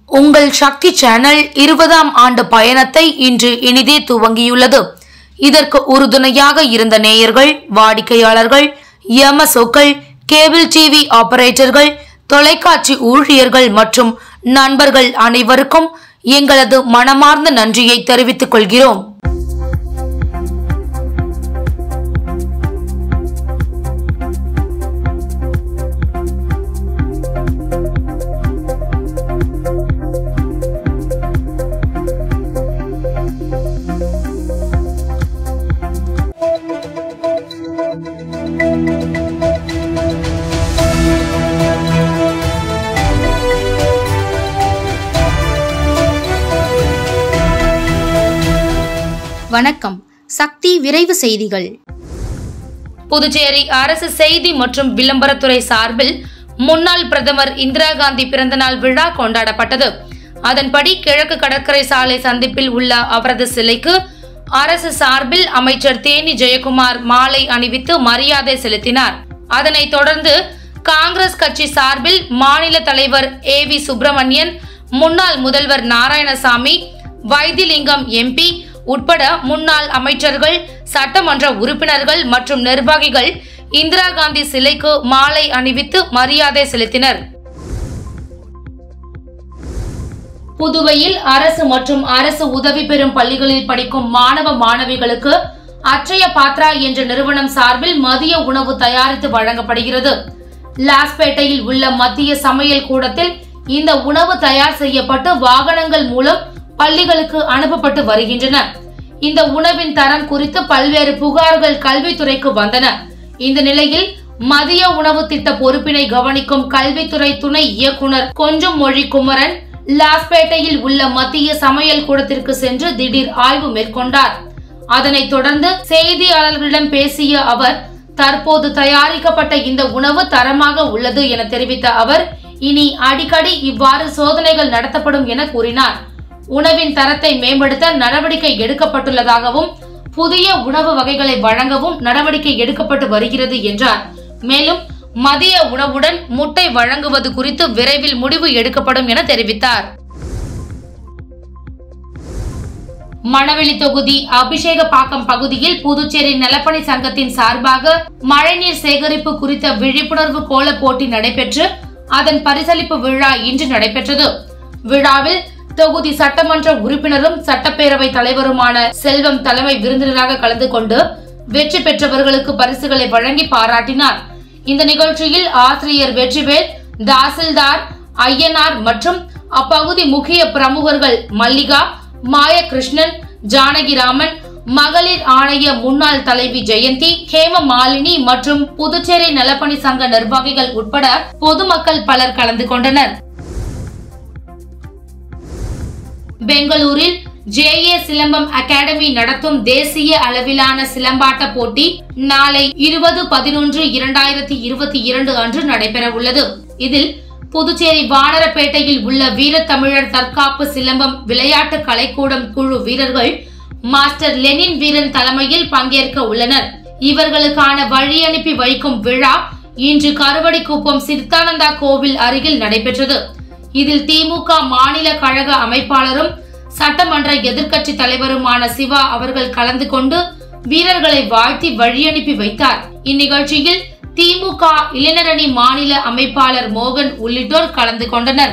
உங்கள் சக்தி சேனல் இருபதாம் ஆண்டு பயணத்தை இன்று இனிதே துவங்கியுள்ளது இதற்கு உறுதுணையாக இருந்த நேயர்கள் வாடிக்கையாளர்கள் எம்எஸ்ஓக்கள் கேபிள் டிவி ஆபரேட்டர்கள் தொலைக்காட்சி ஊழியர்கள் மற்றும் நண்பர்கள் அனைவருக்கும் எங்களது மனமார்ந்த நன்றியை தெரிவித்துக் கொள்கிறோம் வணக்கம் சக்தி விரைவு செய்திகள் புதுச்சேரி அரசு செய்தி மற்றும் விளம்பரத்துறை சார்பில் முன்னாள் பிரதமர் இந்திரா காந்தி பிறந்தநாள் விழா கொண்டாடப்பட்டது அதன்படி கிழக்கு கடற்கரை சாலை சந்திப்பில் உள்ள அவரது சிலைக்கு அரசு சார்பில் அமைச்சர் தேனி ஜெயக்குமார் மாலை அணிவித்து மரியாதை செலுத்தினார் அதனைத் தொடர்ந்து காங்கிரஸ் கட்சி சார்பில் மாநில தலைவர் ஏ வி சுப்பிரமணியன் முன்னாள் முதல்வர் நாராயணசாமி வைத்திலிங்கம் எம்பி உட்பட முன்னாள் அமைச்சர்கள் சட்டமன்ற உறுப்பினர்கள் மற்றும் நிர்வாகிகள் இந்திரா காந்தி சிலைக்கு மாலை அணிவித்து மரியாதை செலுத்தினர் புதுவையில் அரசு மற்றும் அரசு உதவி பெறும் பள்ளிகளில் படிக்கும் மாணவ மாணவிகளுக்கு அட்சய பாத்ரா என்ற நிறுவனம் சார்பில் மதிய உணவு தயாரித்து வழங்கப்படுகிறது லாஸ்பேட்டையில் உள்ள மத்திய சமையல் கூடத்தில் இந்த உணவு தயார் செய்யப்பட்டு வாகனங்கள் மூலம் பள்ளிகளுக்கு அனுப்பப்பட்டு வருகின்றன இந்த உணவின் தரம் குறித்து பல்வேறு புகார்கள் கல்வித்துறைக்கு வந்தன இந்த நிலையில் மதிய உணவு திட்ட பொறுப்பினை கவனிக்கும் கல்வித்துறை துணை இயக்குனர் கொஞ்சம் மொழி குமரன் லாஸ்பேட்டையில் உள்ள மத்திய சமையல் கூடத்திற்கு சென்று திடீர் ஆய்வு மேற்கொண்டார் அதனைத் தொடர்ந்து செய்தியாளர்களிடம் பேசிய அவர் தற்போது தயாரிக்கப்பட்ட இந்த உணவு தரமாக உள்ளது என தெரிவித்த அவர் இனி அடிக்கடி இவ்வாறு சோதனைகள் நடத்தப்படும் என கூறினார் உணவின் தரத்தை மேம்படுத்த நடவடிக்கை எடுக்கப்பட்டுள்ளதாகவும் புதிய உணவு வகைகளை வழங்கவும் நடவடிக்கை எடுக்கப்பட்டு வருகிறது என்றார் மேலும் மதிய உணவுடன் முட்டை வழங்குவது குறித்து விரைவில் முடிவு எடுக்கப்படும் என தெரிவித்தார் மணவெளி தொகுதி அபிஷேகப்பாக்கம் பகுதியில் புதுச்சேரி நலப்பணி சங்கத்தின் சார்பாக மழைநீர் சேகரிப்பு குறித்த விழிப்புணர்வு கோல போட்டி நடைபெற்று அதன் பரிசளிப்பு விழா இன்று நடைபெற்றது விழாவில் தொகுதி சட்டமன்ற உறுப்பினரும் சட்டப்பேரவை தலைவருமான செல்வம் தலைமை விருந்தினராக கலந்து கொண்டு வெற்றி பெற்றவர்களுக்கு பரிசுகளை வழங்கி பாராட்டினார் இந்த நிகழ்ச்சியில் ஆசிரியர் வெற்றிவேல் தாசில்தார் ஐயனார் மற்றும் அப்பகுதி முக்கிய பிரமுகர்கள் மல்லிகா மாயகிருஷ்ணன் ஜானகிராமன் மகளிர் ஆணைய முன்னாள் தலைவி ஜெயந்தி ஹேம மாலினி மற்றும் புதுச்சேரி நலப்பணி சங்க நிர்வாகிகள் உட்பட பொதுமக்கள் பலர் கலந்து கொண்டனர் பெங்களூரில் ஜே ஏ சிலம்பம் அகாடமி நடத்தும் தேசிய அளவிலான சிலம்பாட்ட போட்டி நாளை இருபது பதினொன்று இரண்டாயிரத்தி இருபத்தி இரண்டு அன்று நடைபெற உள்ளது இதில் புதுச்சேரி வானரப்பேட்டையில் உள்ள வீரத்தமிழர் தற்காப்பு சிலம்பம் விளையாட்டு கலைக்கூடம் குழு வீரர்கள் மாஸ்டர் லெனின் வீரன் தலைமையில் பங்கேற்க உள்ளனர் இவர்களுக்கான வழி அனுப்பி வைக்கும் விழா இன்று கருவடிக்குப்பம் சித்தானந்தா கோவில் அருகில் நடைபெற்றது இதில் திமுக மாநில கழக அமைப்பாளரும் சட்டமன்ற எதிர்க்கட்சி தலைவருமான சிவா அவர்கள் கலந்து கொண்டு வீரர்களை வாழ்த்தி வழியனுப்பி வைத்தார் இந்நிகழ்ச்சியில் திமுக இளைஞரணி மாநில அமைப்பாளர் மோகன் உள்ளிட்டோர் கலந்து கொண்டனர்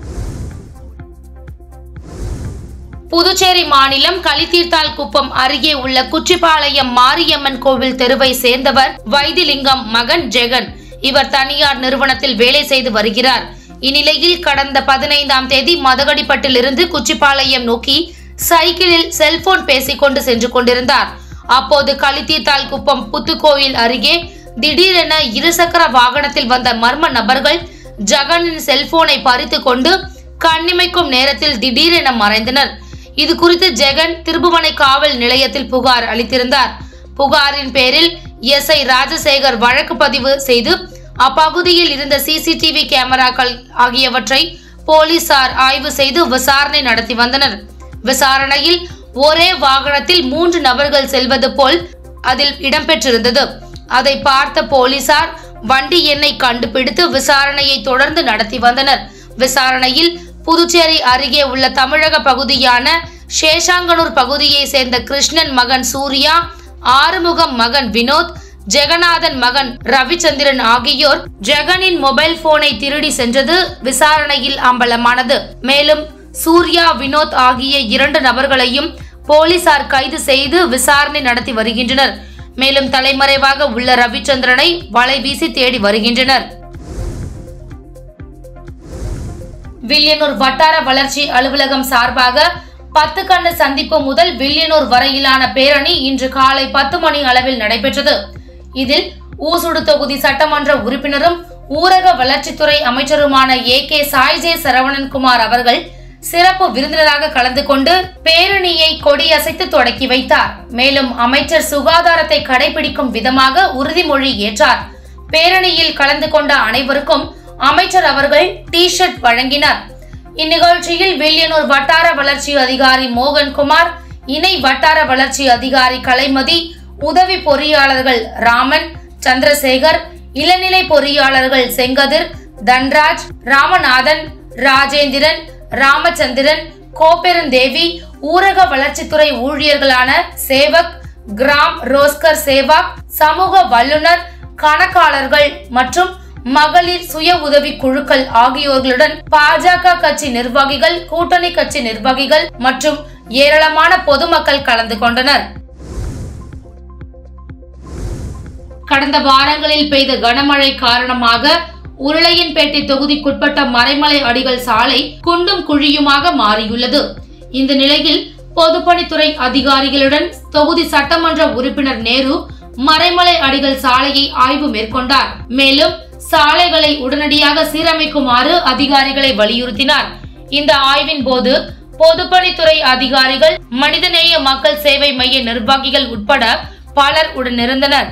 புதுச்சேரி மாநிலம் களித்தீர்த்தால் குப்பம் அருகே உள்ள குச்சிப்பாளையம் மாரியம்மன் கோவில் தெருவை சேர்ந்தவர் வைத்திலிங்கம் மகன் ஜெகன் இவர் தனியார் நிறுவனத்தில் வேலை செய்து வருகிறார் இந்நிலையில் கடந்த பதினைந்தாம் தேதி மதகடிப்பட்டில் இருந்து குச்சிப்பாளையம் நோக்கி சைக்கிளில் செல்போன் பேசிக்கொண்டு சென்று கொண்டிருந்தார் அப்போது களித்தீர்த்தால் குப்பம் புத்துக்கோயில் அருகே திடீரென இருசக்கர வாகனத்தில் வந்த மர்ம நபர்கள் ஜகனின் செல்போனை பறித்து கொண்டு கண்ணிமைக்கும் நேரத்தில் திடீரென மறைந்தனர் இது குறித்து ஜெகன் திருபுவனை காவல் நிலையத்தில் புகார் அளித்திருந்தார் புகாரின் பேரில் எஸ் ஐ ராஜசேகர் வழக்கு பதிவு செய்து அப்பகுதியில் இருந்த சிசிடிவி கேமராக்கள் ஆகியவற்றை போலீசார் ஆய்வு செய்து விசாரணை நடத்தி வந்தனர் விசாரணையில் ஒரே வாகனத்தில் மூன்று நபர்கள் செல்வது போல் அதில் இடம்பெற்றிருந்தது அதை பார்த்த போலீசார் வண்டி எண்ணை கண்டுபிடித்து விசாரணையை தொடர்ந்து நடத்தி வந்தனர் விசாரணையில் புதுச்சேரி அருகே உள்ள தமிழக பகுதியான சேஷாங்கனூர் பகுதியை சேர்ந்த கிருஷ்ணன் மகன் சூர்யா ஆறுமுகம் மகன் வினோத் ஜெகநாதன் மகன் ரவிச்சந்திரன் ஆகியோர் ஜெகனின் மொபைல் போனை திருடி சென்றது விசாரணையில் அம்பலமானது மேலும் சூர்யா வினோத் ஆகிய இரண்டு நபர்களையும் போலீசார் கைது செய்து விசாரணை நடத்தி வருகின்றனர் மேலும் தலைமறைவாக உள்ள ரவிச்சந்திரனை வலை வீசி தேடி வருகின்றனர் வில்லியனூர் வட்டார வளர்ச்சி அலுவலகம் சார்பாக பத்து கண்ணு சந்திப்பு முதல் வில்லியனூர் வரையிலான பேரணி இன்று காலை பத்து மணி அளவில் நடைபெற்றது இதில் ஊசுடு தொகுதி சட்டமன்ற உறுப்பினரும் ஊரக வளர்ச்சித்துறை அமைச்சருமான ஏ கே சாய்ஜே சரவணன்குமார் அவர்கள் சிறப்பு விருந்தினராக கலந்து கொண்டு பேரணியை கொடியசைத்து தொடக்கி வைத்தார் மேலும் அமைச்சர் சுகாதாரத்தை கடைபிடிக்கும் விதமாக உறுதிமொழி ஏற்றார் பேரணியில் கலந்து கொண்ட அனைவருக்கும் அமைச்சர் அவர்கள் டி ஷர்ட் வழங்கினார் இந்நிகழ்ச்சியில் வில்லியனூர் வட்டார வளர்ச்சி அதிகாரி மோகன்குமார் இணை வட்டார வளர்ச்சி அதிகாரி கலைமதி உதவி பொறியாளர்கள் ராமன் சந்திரசேகர் இளநிலை பொறியாளர்கள் செங்கதிர் தன்ராஜ் ராமநாதன் ராஜேந்திரன் ராமச்சந்திரன் கோப்பெருந்தேவி ஊரக வளர்ச்சித்துறை ஊழியர்களான சேவக் கிராம் ரோஸ்கர் சேவாக் சமூக வல்லுநர் கணக்காளர்கள் மற்றும் மகளிர் சுய உதவி குழுக்கள் ஆகியோர்களுடன் பாஜக கட்சி நிர்வாகிகள் கூட்டணி கட்சி நிர்வாகிகள் மற்றும் ஏராளமான பொதுமக்கள் கலந்து கொண்டனர் கடந்த வாரங்களில் பெய்த கனமழை காரணமாக உருளையன்பேட்டை தொகுதிக்குட்பட்ட மறைமலை அடிகள் சாலை குண்டும் குழியுமாக மாறியுள்ளது இந்த நிலையில் பொதுப்பணித்துறை அதிகாரிகளுடன் தொகுதி சட்டமன்ற உறுப்பினர் நேரு மறைமலை அடிகள் சாலையை ஆய்வு மேற்கொண்டார் மேலும் சாலைகளை உடனடியாக சீரமைக்குமாறு அதிகாரிகளை வலியுறுத்தினார் இந்த ஆய்வின் போது பொதுப்பணித்துறை அதிகாரிகள் மனிதநேய மக்கள் சேவை மைய நிர்வாகிகள் உட்பட பலர் உடனிருந்தனர்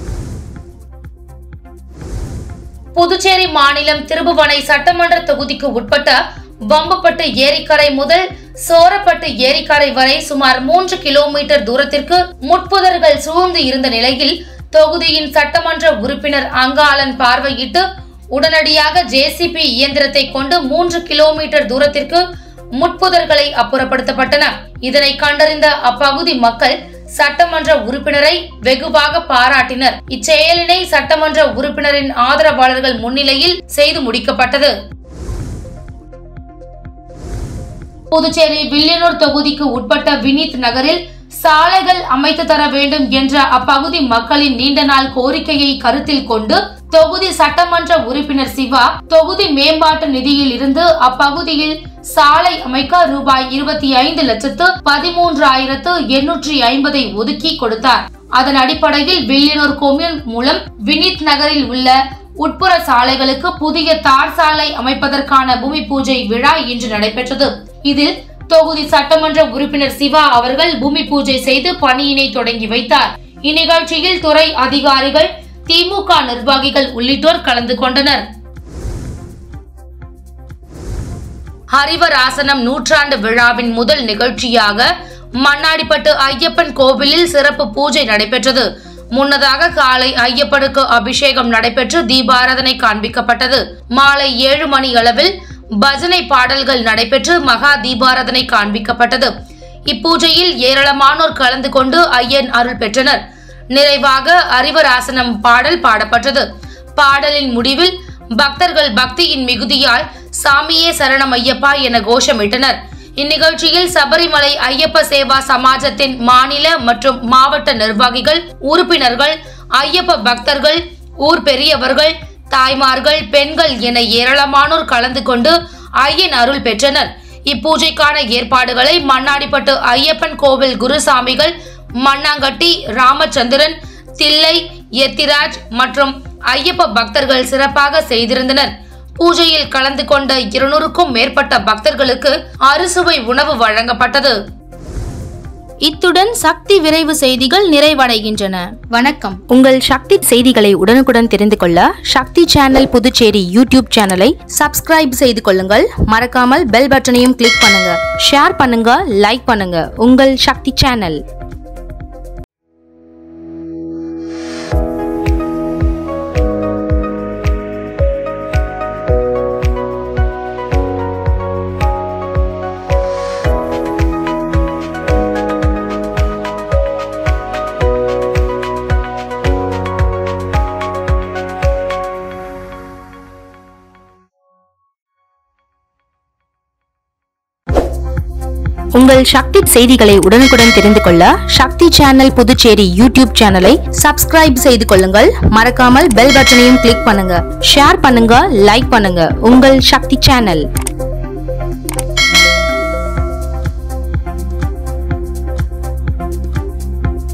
புதுச்சேரி மாநிலம் திருபுவனை சட்டமன்ற தொகுதிக்கு உட்பட்ட பம்பப்பட்டு ஏரிக்கரை முதல் சோரப்பட்டு ஏரிக்கரை வரை சுமார் மூன்று கிலோமீட்டர் தூரத்திற்கு முட்புதர்கள் சூழ்ந்து இருந்த நிலையில் தொகுதியின் சட்டமன்ற உறுப்பினர் அங்காளன் பார்வையிட்டு உடனடியாக ஜேசிபி இயந்திரத்தை கொண்டு மூன்று கிலோமீட்டர் தூரத்திற்கு முட்புதர்களை அப்புறப்படுத்தப்பட்டன இதனை கண்டறிந்த அப்பகுதி மக்கள் சட்டமன்ற உறுப்பினரை வெகுவாக பாராட்டினர் இச்செயலினை சட்டமன்ற உறுப்பினரின் ஆதரவாளர்கள் முன்னிலையில் செய்து முடிக்கப்பட்டது புதுச்சேரி வில்லியனூர் தொகுதிக்கு உட்பட்ட வினித் நகரில் சாலைகள் அமைத்து தர வேண்டும் என்ற அப்பகுதி மக்களின் நீண்ட நாள் கோரிக்கையை கருத்தில் கொண்டு தொகுதி சட்டமன்ற உறுப்பினர் சிவா தொகுதி மேம்பாட்டு நிதியில் இருந்து அப்பகுதியில் சாலை அமைக்க ரூபாய் இருபத்தி ஐந்து லட்சத்து பதிமூன்றாயிரத்து எண்ணூற்றி ஐம்பதை ஒதுக்கி கொடுத்தார் அதன் அடிப்படையில் வில்லியனூர் கொம்யூன் மூலம் வினித் நகரில் உள்ள உட்புற சாலைகளுக்கு புதிய தார் சாலை அமைப்பதற்கான பூமி பூஜை விழா இன்று நடைபெற்றது இதில் தொகுதி சட்டமன்ற உறுப்பினர் சிவா அவர்கள் பூமி பூஜை செய்து பணியினை தொடங்கி வைத்தார் இந்நிகழ்ச்சியில் துறை அதிகாரிகள் திமுக நிர்வாகிகள் உள்ளிட்டோர் கலந்து கொண்டனர் ஹரிவராசனம் நூற்றாண்டு விழாவின் முதல் நிகழ்ச்சியாக மண்ணாடிப்பட்டு ஐயப்பன் கோவிலில் சிறப்பு பூஜை நடைபெற்றது முன்னதாக காலை ஐயப்பனுக்கு அபிஷேகம் நடைபெற்று தீபாராதனை காண்பிக்கப்பட்டது மாலை ஏழு மணி அளவில் பஜனை பாடல்கள் நடைபெற்று மகா தீபாராதனை காண்பிக்கப்பட்டது இப்பூஜையில் ஏராளமானோர் கலந்து கொண்டு ஐயன் அருள் பெற்றனர் நிறைவாக அறிவராசனம் பாடல் பாடப்பட்டது பாடலின் முடிவில் பக்தர்கள் பக்தியின் மிகுதியால் சாமியே சரணம் ஐயப்பா என கோஷமிட்டனர் இந்நிகழ்ச்சியில் சபரிமலை ஐயப்ப சேவா சமாஜத்தின் மாநில மற்றும் மாவட்ட நிர்வாகிகள் உறுப்பினர்கள் ஐயப்ப பக்தர்கள் ஊர் பெரியவர்கள் தாய்மார்கள் பெண்கள் என ஏராளமானோர் கலந்து கொண்டு ஐயன் அருள் பெற்றனர் இப்பூஜைக்கான ஏற்பாடுகளை மண்ணாடிப்பட்டு ஐயப்பன் கோவில் குருசாமிகள் மண்ணாங்கட்டி ராமச்சந்திரன் தில்லை எத்திராஜ் மற்றும் ஐயப்ப பக்தர்கள் சிறப்பாக செய்திருந்தனர் பூஜையில் கலந்து கொண்ட இருநூறுக்கும் மேற்பட்ட பக்தர்களுக்கு அறுசுவை உணவு வழங்கப்பட்டது இத்துடன் சக்தி விரைவு செய்திகள் நிறைவடைகின்றன வணக்கம் உங்கள் சக்தி செய்திகளை உடனுக்குடன் தெரிந்து கொள்ள சக்தி சேனல் புதுச்சேரி யூடியூப் சேனலை சப்ஸ்கிரைப் செய்து கொள்ளுங்கள் மறக்காமல் பெல் பட்டனையும் கிளிக் பண்ணுங்க ஷேர் பண்ணுங்க லைக் பண்ணுங்க உங்கள் சக்தி சேனல் உங்கள் சக்தி செய்திகளை உடனுக்குடன் தெரிந்து கொள்ள சக்தி சேனல் புதுச்சேரி யூடியூப் சேனலை சப்ஸ்கிரைப் செய்து கொள்ளுங்கள் மறக்காமல் பெல் பட்டனையும் கிளிக் பண்ணுங்க ஷேர் பண்ணுங்க லைக் பண்ணுங்க உங்கள் சக்தி சேனல்